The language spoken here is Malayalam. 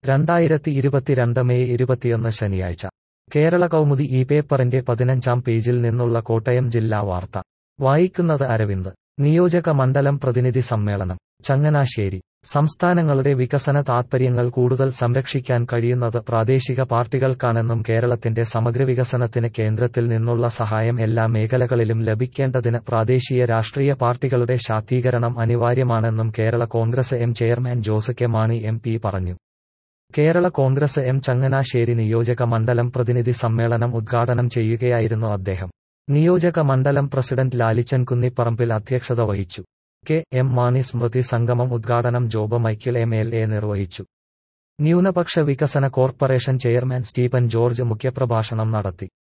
രണ്ടായിരത്തി ഇരുപത്തിരണ്ട് മെയ് ഇരുപത്തിയൊന്ന് ശനിയാഴ്ച കേരള കൗമുദി ഈ പേപ്പറിന്റെ പതിനഞ്ചാം പേജിൽ നിന്നുള്ള കോട്ടയം ജില്ലാ വാർത്ത വായിക്കുന്നത് അരവിന്ദ് നിയോജക മണ്ഡലം പ്രതിനിധി സമ്മേളനം ചങ്ങനാശ്ശേരി സംസ്ഥാനങ്ങളുടെ വികസന താത്പര്യങ്ങൾ കൂടുതൽ സംരക്ഷിക്കാൻ കഴിയുന്നത് പ്രാദേശിക പാർട്ടികൾക്കാണെന്നും കേരളത്തിന്റെ സമഗ്ര വികസനത്തിന് കേന്ദ്രത്തിൽ നിന്നുള്ള സഹായം എല്ലാ മേഖലകളിലും ലഭിക്കേണ്ടതിന് പ്രാദേശിക രാഷ്ട്രീയ പാർട്ടികളുടെ ശാക്തീകരണം അനിവാര്യമാണെന്നും Kerala Congress M chairman Jose K Mani M P പറഞ്ഞു കേരള കോൺഗ്രസ് എം ചങ്ങനാശ്ശേരി നിയോജക മണ്ഡലം പ്രതിനിധി സമ്മേളനം ഉദ്ഘാടനം ചെയ്യുകയായിരുന്നു അദ്ദേഹം നിയോജക മണ്ഡലം പ്രസിഡന്റ് ലാലിച്ചൻ കുന്നിപ്പറമ്പിൽ അധ്യക്ഷത വഹിച്ചു കെ എം മാണി സ്മൃതി സംഗമം ഉദ്ഘാടനം Job Michael M L A നിർവഹിച്ചു ന്യൂനപക്ഷ വികസന കോർപ്പറേഷൻ ചെയർമാൻ സ്റ്റീഫൻ ജോർജ് മുഖ്യപ്രഭാഷണം നടത്തി